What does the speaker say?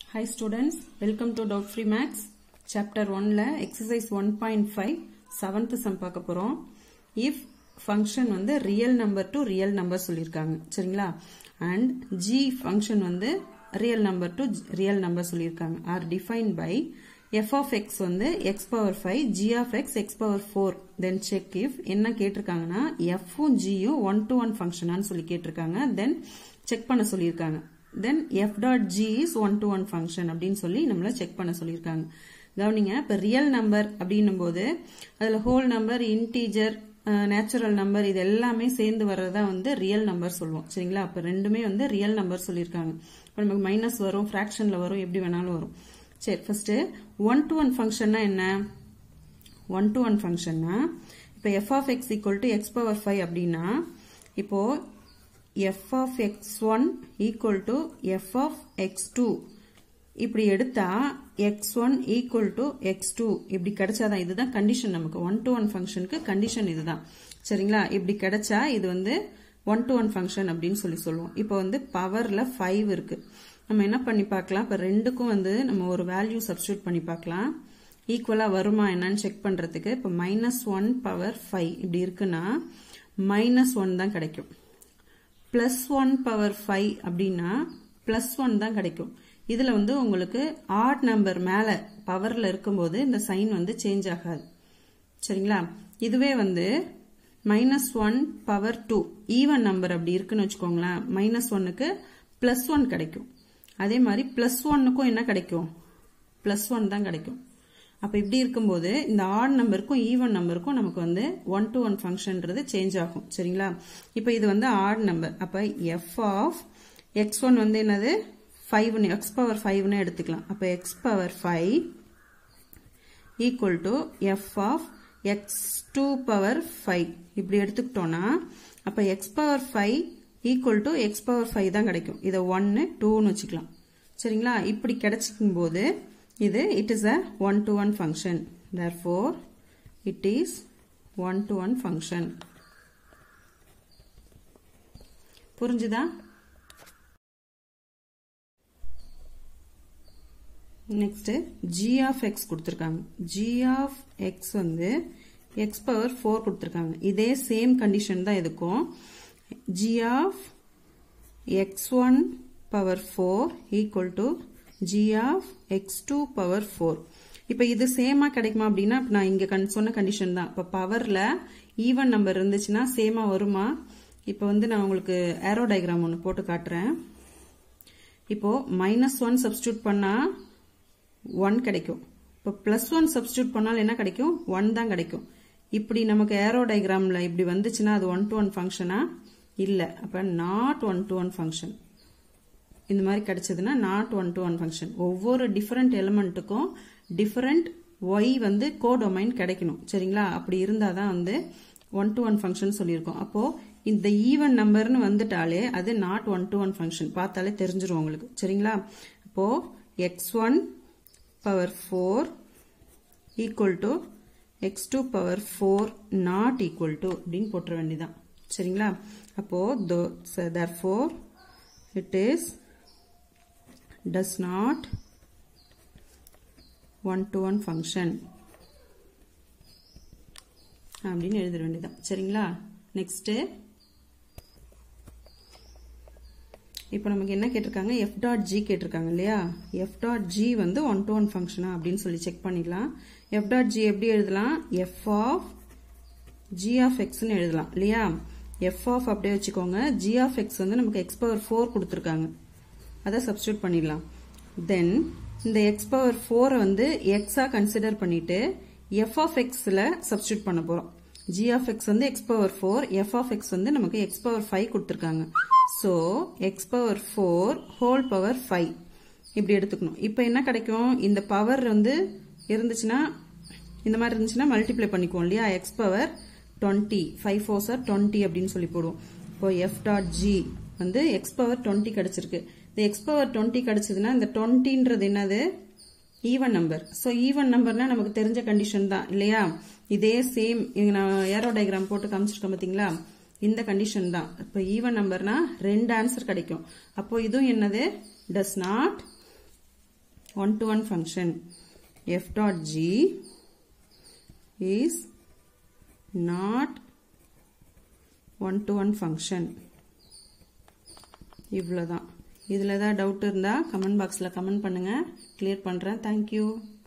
Hi students, welcome to Dog Free Max. Chapter 1ல exercise 1.5 seventh sum பார்க்க போறோம். If function வந்து real number to real number சொல்லிருக்காங்க. சரிங்களா? And G function வந்து real number to real number சொல்லிருக்காங்க. are defined by f of x வந்து x power 5, g of x x power 4. Then check if என்ன கேட்டிருக்காங்கன்னா f உம் g யும் 1 to 1 functionான்னு சொல்லி கேட்டிருக்காங்க. Then check பண்ண சொல்லியிருக்காங்க. Then f dot g is one to one function அப்படின்னு சொல்லி நம்மள செக் பண்ண சொல்லியிருக்காங்க கவனிங்க இப்போ ரியல் நம்பர் அப்படின்னும் போது அதில் whole number integer natural number இது எல்லாமே சேர்ந்து வர்றதா வந்து ரியல் நம்பர் சொல்லுவோம் சரிங்களா அப்போ ரெண்டுமே வந்து ரியல் நம்பர் சொல்லியிருக்காங்க இப்போ நமக்கு மைனஸ் வரும் ஃப்ராக்ஷனில் வரும் எப்படி வேணாலும் வரும் சரி ஃபர்ஸ்ட் ஒன் டு ஒன் ஃபங்க்ஷன்னா என்ன ஒன் டு ஒன் ஃபங்க்ஷன்னா இப்போ f of x equal to x power five அப்படின்னா இப்போ f of x1 equal to f of x2 இப்படி எடுத்தா x1 equal to x2 இப்படி கிடைச்சாதான் இதுதான் கண்டிஷன் நமக்கு ஒன் டு ஒன் ஃபங்க்ஷனுக்கு கண்டிஷன் இதுதான் சரிங்களா இப்படி கிடைச்சா இது வந்து ஒன் டு ஒன் ஃபங்க்ஷன் அப்படின்னு சொல்லி சொல்லுவோம் இப்போ வந்து பவர்ல ஃபைவ் இருக்கு நம்ம என்ன பண்ணி பார்க்கலாம் இப்போ ரெண்டுக்கும் வந்து நம்ம ஒரு வேல்யூ சப்ஸ்டியூட் பண்ணி பார்க்கலாம் ஈக்குவலா வருமா என்னன்னு செக் பண்றதுக்கு இப்போ மைனஸ் ஒன் பவர் ஃபைவ் இப்படி இருக்குன்னா மைனஸ் ஒன் தான் கிடைக்கும் பிளஸ் ஒன் பவர் ஃபைவ் அப்படின்னா பிளஸ் ஒன் தான் கிடைக்கும் இதுல வந்து உங்களுக்கு ஆட் நம்பர் மேல பவர்ல இருக்கும்போது இந்த சைன் வந்து சேஞ்ச் ஆகாது சரிங்களா இதுவே வந்து minus one power two even number அப்படி இருக்குன்னு வச்சுக்கோங்களேன் மைனஸ் ஒன்னுக்கு பிளஸ் ஒன் கிடைக்கும் அதே மாதிரி பிளஸ் ஒன்னுக்கும் என்ன கிடைக்கும் பிளஸ் ஒன் தான் கிடைக்கும் அப்ப இப்படி இருக்கும்போது இந்த ஆட் நம்பருக்கும் ஈவன் நம்பருக்கும் நமக்கு வந்து ஒன் டு ஒன் ஃபங்க்ஷன்ன்றது சேஞ்ச் ஆகும் சரிங்களா இப்போ இது வந்து ஆட் நம்பர் அப்ப எஃப் ஆஃப் எக்ஸ் ஒன் வந்து என்னது ஃபைவ்னு எக்ஸ் பவர் ஃபைவ்னு எடுத்துக்கலாம் அப்ப x power five equal to f of x two power five இப்படி எடுத்துக்கிட்டோம்னா அப்ப x power five equal to x power five தான் கிடைக்கும் இதை ஒன்னு டூன்னு வச்சுக்கலாம் சரிங்களா இப்படி கிடைச்சிக்கும் போது இது it is a one to one function therefore it is one to one function புரிஞ்சுதா நெக்ஸ்ட் g of x கொடுத்திருக்காங்க g of x வந்து x பவர் 4 கொடுத்திருக்காங்க இதே சேம் கண்டிஷன் தான் இதுக்கும் g of x1 power 4 equal to g of x2 power 4 இப்போ இது சேமா கிடைக்குமா அப்படின்னா நான் இங்க சொன்ன கண்டிஷன் தான் இப்போ பவர்ல ஈவன் நம்பர் இருந்துச்சுன்னா சேமா வருமா இப்போ வந்து நான் உங்களுக்கு ஏரோ டயக்ராம் ஒன்று போட்டு காட்டுறேன் இப்போ மைனஸ் ஒன் சப்ஸ்டியூட் பண்ணா ஒன் கிடைக்கும் இப்போ பிளஸ் ஒன் சப்ஸ்டியூட் பண்ணாலும் என்ன கிடைக்கும் ஒன் தான் கிடைக்கும் இப்படி நமக்கு ஏரோ டயக்ராம்ல இப்படி வந்துச்சுன்னா அது ஒன் டு ஒன் ஃபங்க்ஷனா இல்லை அப்போ not one to one function இந்த மாதிரி கிடைச்சதுன்னா not one to one function ஒவ்வொரு டிஃபரெண்ட் எலிமெண்ட்டுக்கும் டிஃபரெண்ட் ஒய் வந்து கோடொமைன் கிடைக்கணும் சரிங்களா அப்படி இருந்தால் தான் வந்து ஒன் டு ஒன் ஃபங்க்ஷன் சொல்லியிருக்கோம் அப்போ இந்த ஈவன் நம்பர்னு வந்துட்டாலே அது not one to one function பார்த்தாலே தெரிஞ்சிரும் உங்களுக்கு சரிங்களா அப்போ x one power four equal to x two power four not equal to அப்படின்னு போட்டுற வேண்டியதான் சரிங்களா அப்போ therefore it is does not one to one function அப்படின்னு எழுத வேண்டியதான் சரிங்களா நெக்ஸ்ட் இப்போ நமக்கு என்ன கேட்டிருக்காங்க எஃப் டாட் ஜி கேட்டிருக்காங்க இல்லையா எஃப் டாட் ஜி வந்து ஒன் டு ஒன் ஃபங்க்ஷனா அப்படின்னு சொல்லி செக் பண்ணிக்கலாம் எஃப் டாட் ஜி எப்படி எழுதலாம் எஃப் ஆஃப் ஜி ஆஃப் எக்ஸ்னு எழுதலாம் இல்லையா எஃப் ஆஃப் அப்படியே வச்சுக்கோங்க ஜி ஆஃப் எக்ஸ் வந்து நமக்கு எக்ஸ் பவர் ஃபோர் கொடுத்துருக்காங்க அதை சப்ஸ்டியூட் பண்ணிடலாம் தென் இந்த எக்ஸ் பவர் ஃபோரை வந்து எக்ஸா கன்சிடர் பண்ணிட்டு எஃப் ஆஃப் எக்ஸ்ல சப்ஸ்டியூட் பண்ண போறோம் ஜி ஆஃப் எக்ஸ் வந்து x power four f of x வந்து நமக்கு எக்ஸ் பவர் ஃபைவ் கொடுத்துருக்காங்க so x power four whole power five இப்படி எடுத்துக்கணும் இப்போ என்ன கிடைக்கும் இந்த பவர் வந்து இருந்துச்சுன்னா இந்த மாதிரி இருந்துச்சுன்னா மல்டிப்ளை பண்ணிக்குவோம் இல்லையா x power twenty five four சார் டுவெண்ட்டி அப்படின்னு சொல்லி போடுவோம் இப்போ எஃப் டாட் ஜி வந்து எக்ஸ் பவர் டுவெண்ட்டி கிடைச்சிருக்கு இந்த எக்ஸ் பவர் டுவெண்ட்டி கிடைச்சதுன்னா இந்த டுவெண்ட்டின்றது என்னது ஈவன் நம்பர் ஸோ ஈவன் நம்பர்னா நமக்கு தெரிஞ்ச கண்டிஷன் தான் இல்லையா இதே சேம் இங்க நான் ஏரோ டயக்ராம் போட்டு காமிச்சிருக்கேன் பார்த்தீங்களா இந்த கண்டிஷன் தான் இப்போ ஈவன் நம்பர்னா ரெண்டு ஆன்சர் கிடைக்கும் அப்போ இதுவும் என்னது does not one to one function f dot g is not one to one function இவ்வளோதான் இதில் ஏதாவது டவுட் இருந்தால் கமெண்ட் பாக்ஸில் கமெண்ட் பண்ணுங்கள் கிளியர் பண்ணுறேன் தேங்க்யூ